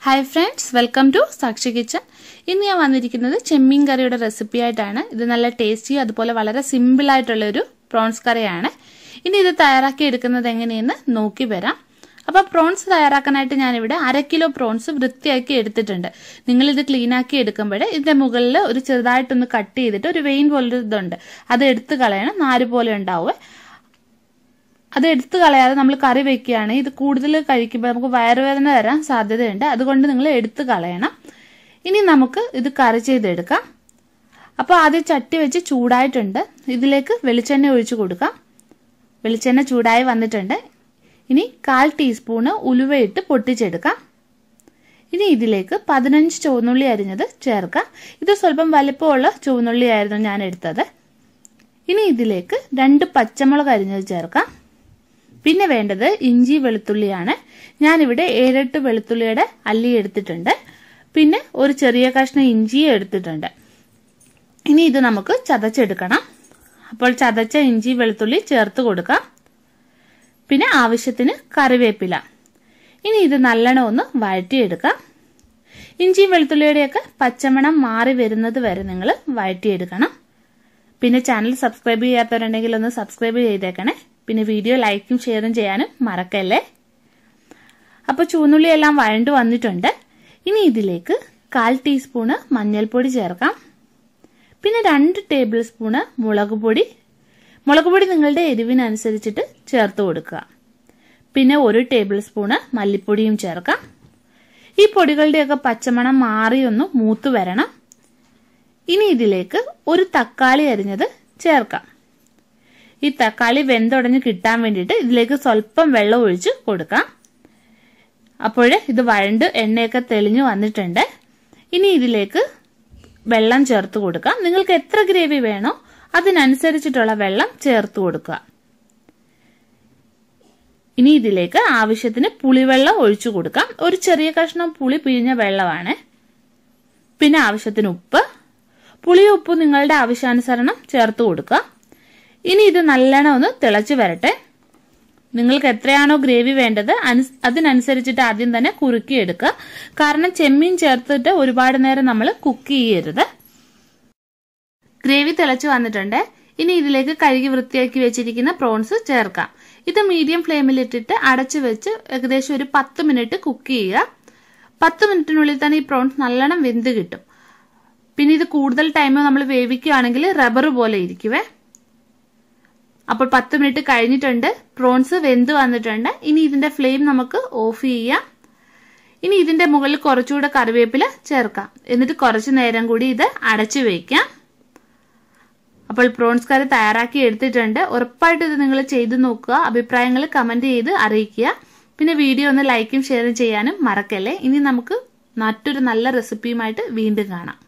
hi friends welcome to Sakshi kitchen ഇന്ന് ഞാൻ വന്നിരിക്കുന്നത് ചെമ്മീൻ കറിയുടെ റെസിപ്പി ആയിട്ടാണ് ഇത് നല്ല ടേസ്റ്റി അതുപോലെ വളരെ സിമ്പിൾ ആയിട്ടുള്ള ഒരു പ്രോൺസ് കറിയാണ് ഇനി ഇത് തയ്യാറാക്കി എടുക്കുന്നത് എങ്ങനെയെന്ന് നോക്കി വരാം അപ്പോൾ പ്രോൺസ് തയ്യാറാക്കാനായിട്ട് ഞാനിവിടെ അര കിലോ പ്രോൺസ് വൃത്തിയാക്കി എടുത്തിട്ടുണ്ട് നിങ്ങൾ ഇത് ക്ലീൻ ആക്കി എടുക്കുമ്പോൾ ഇതിന്റെ മുകളിൽ ഒരു ചെറുതായിട്ടൊന്ന് കട്ട് ചെയ്തിട്ട് ഒരു വെയിൻ പോലൊരു ഇതുണ്ട് അത് എടുത്ത് കളയണം നാര് പോലെ ഉണ്ടാവുക അത് എടുത്തു കളയാതെ നമ്മൾ കറി വെക്കുകയാണ് ഇത് കൂടുതൽ കഴിക്കുമ്പോൾ നമുക്ക് വയറുവേദന വരാൻ സാധ്യതയുണ്ട് അതുകൊണ്ട് നിങ്ങൾ എടുത്തു കളയണം ഇനി നമുക്ക് ഇത് കറി ചെയ്തെടുക്കാം അപ്പോൾ ആദ്യം ചട്ടി വെച്ച് ചൂടായിട്ടുണ്ട് ഇതിലേക്ക് വെളിച്ചെണ്ണ ഒഴിച്ചു കൊടുക്കാം വെളിച്ചെണ്ണ ചൂടായി വന്നിട്ടുണ്ട് ഇനി കാൽ ടീസ്പൂണ് ഉലുവയിട്ട് പൊട്ടിച്ചെടുക്കാം ഇനി ഇതിലേക്ക് പതിനഞ്ച് ചുവന്നുള്ളി അരിഞ്ഞത് ചേർക്കാം ഇത് സ്വല്പം വലിപ്പമുള്ള ചുവന്നുള്ളി ആയിരുന്നു ഞാൻ എടുത്തത് ഇനി ഇതിലേക്ക് രണ്ട് പച്ചമുളക് അരിഞ്ഞത് ചേർക്കാം പിന്നെ വേണ്ടത് ഇഞ്ചി വെളുത്തുള്ളിയാണ് ഞാനിവിടെ ഏഴെട്ട് വെളുത്തുള്ളിയുടെ അല്ലി എടുത്തിട്ടുണ്ട് പിന്നെ ഒരു ചെറിയ കഷ്ണം ഇഞ്ചിയും എടുത്തിട്ടുണ്ട് ഇനി ഇത് നമുക്ക് ചതച്ചെടുക്കണം അപ്പോൾ ചതച്ച ഇഞ്ചി വെളുത്തുള്ളി ചേർത്ത് കൊടുക്കാം പിന്നെ ആവശ്യത്തിന് കറിവേപ്പില ഇനി ഇത് നല്ലോണം ഒന്ന് വഴറ്റിയെടുക്കാം ഇഞ്ചി വെളുത്തുള്ളിയുടെയൊക്കെ പച്ചമണം മാറി വരുന്നത് വരെ നിങ്ങൾ വഴറ്റിയെടുക്കണം പിന്നെ ചാനൽ സബ്സ്ക്രൈബ് ചെയ്യാത്തവരുണ്ടെങ്കിൽ ഒന്ന് സബ്സ്ക്രൈബ് ചെയ്തേക്കണേ പിന്നെ വീഡിയോ ലൈക്കും ഷെയറും ചെയ്യാനും മറക്കല്ലേ അപ്പോൾ ചൂന്നുള്ളി എല്ലാം വഴണ്ടു വന്നിട്ടുണ്ട് ഇനി ഇതിലേക്ക് കാൽ ടീസ്പൂണ് മഞ്ഞൾപ്പൊടി ചേർക്കാം പിന്നെ രണ്ട് ടേബിൾ സ്പൂണ് മുളക് പൊടി മുളക് പൊടി നിങ്ങളുടെ എരിവിനനുസരിച്ചിട്ട് ചേർത്ത് കൊടുക്കുക പിന്നെ ഒരു ടേബിൾ സ്പൂണ് മല്ലിപ്പൊടിയും ചേർക്കാം ഈ പൊടികളുടെയൊക്കെ പച്ചമണം മാറിയൊന്ന് മൂത്ത് വരണം ഇനി ഇതിലേക്ക് ഒരു തക്കാളി അരിഞ്ഞത് ചേർക്കാം ഈ തക്കാളി വെന്തുടഞ്ഞ് കിട്ടാൻ വേണ്ടിയിട്ട് ഇതിലേക്ക് സ്വല്പം വെള്ളം ഒഴിച്ച് കൊടുക്കാം അപ്പോൾ ഇത് വഴണ്ട് എണ്ണയൊക്കെ തെളിഞ്ഞു വന്നിട്ടുണ്ട് ഇനി ഇതിലേക്ക് വെള്ളം ചേർത്ത് കൊടുക്കാം നിങ്ങൾക്ക് എത്ര ഗ്രേവി വേണോ അതിനനുസരിച്ചിട്ടുള്ള വെള്ളം ചേർത്ത് കൊടുക്കുക ഇനി ഇതിലേക്ക് ആവശ്യത്തിന് പുളിവെള്ളം ഒഴിച്ചു കൊടുക്കാം ഒരു ചെറിയ കഷ്ണം പുളി പിഴിഞ്ഞ വെള്ളമാണ് പിന്നെ ആവശ്യത്തിന് ഉപ്പ് പുളിയും ഉപ്പ് നിങ്ങളുടെ ആവശ്യാനുസരണം ചേർത്ത് കൊടുക്കുക ഇനി ഇത് നല്ലോണം ഒന്ന് തിളച്ച് വരട്ടെ നിങ്ങൾക്ക് എത്രയാണോ ഗ്രേവി വേണ്ടത് അതിനനുസരിച്ചിട്ട് ആദ്യം തന്നെ കുറുക്കിയെടുക്കുക കാരണം ചെമ്മീൻ ചേർത്തിട്ട് ഒരുപാട് നേരം നമ്മൾ കുക്ക് ചെയ്യരുത് ഗ്രേവി തിളച്ച് വന്നിട്ടുണ്ട് ഇനി ഇതിലേക്ക് കഴുകി വൃത്തിയാക്കി വെച്ചിരിക്കുന്ന പ്രോൺസ് ചേർക്കാം ഇത് മീഡിയം ഫ്ലെയിമിൽ ഇട്ടിട്ട് അടച്ചു വെച്ച് ഏകദേശം ഒരു പത്ത് മിനിറ്റ് കുക്ക് ചെയ്യുക പത്ത് മിനിറ്റിനുള്ളിൽ തന്നെ ഈ പ്രോൺസ് നല്ലോണം വെന്ത് കിട്ടും പിന്നെ ഇത് കൂടുതൽ ടൈം നമ്മൾ വേവിക്കുകയാണെങ്കിൽ റബ്ബർ പോലെ ഇരിക്കുവേ അപ്പോൾ പത്ത് മിനിറ്റ് കഴിഞ്ഞിട്ടുണ്ട് പ്രോൺസ് വെന്ത് വന്നിട്ടുണ്ട് ഇനി ഇതിന്റെ ഫ്ലെയിം നമുക്ക് ഓഫ് ചെയ്യാം ഇനി ഇതിന്റെ മുകളിൽ കുറച്ചുകൂടെ കറിവേപ്പില ചേർക്കാം എന്നിട്ട് കുറച്ചു നേരം കൂടി ഇത് അടച്ചു വയ്ക്കാം അപ്പോൾ പ്രോൺസ് കറി തയ്യാറാക്കി എടുത്തിട്ടുണ്ട് ഉറപ്പായിട്ട് ഇത് നിങ്ങൾ ചെയ്തു നോക്കുക അഭിപ്രായങ്ങൾ കമന്റ് ചെയ്ത് അറിയിക്കുക പിന്നെ വീഡിയോ ഒന്ന് ലൈക്കും ഷെയറും ചെയ്യാനും മറക്കല്ലേ ഇനി നമുക്ക് മറ്റൊരു നല്ല റെസിപ്പിയുമായിട്ട് വീണ്ടും കാണാം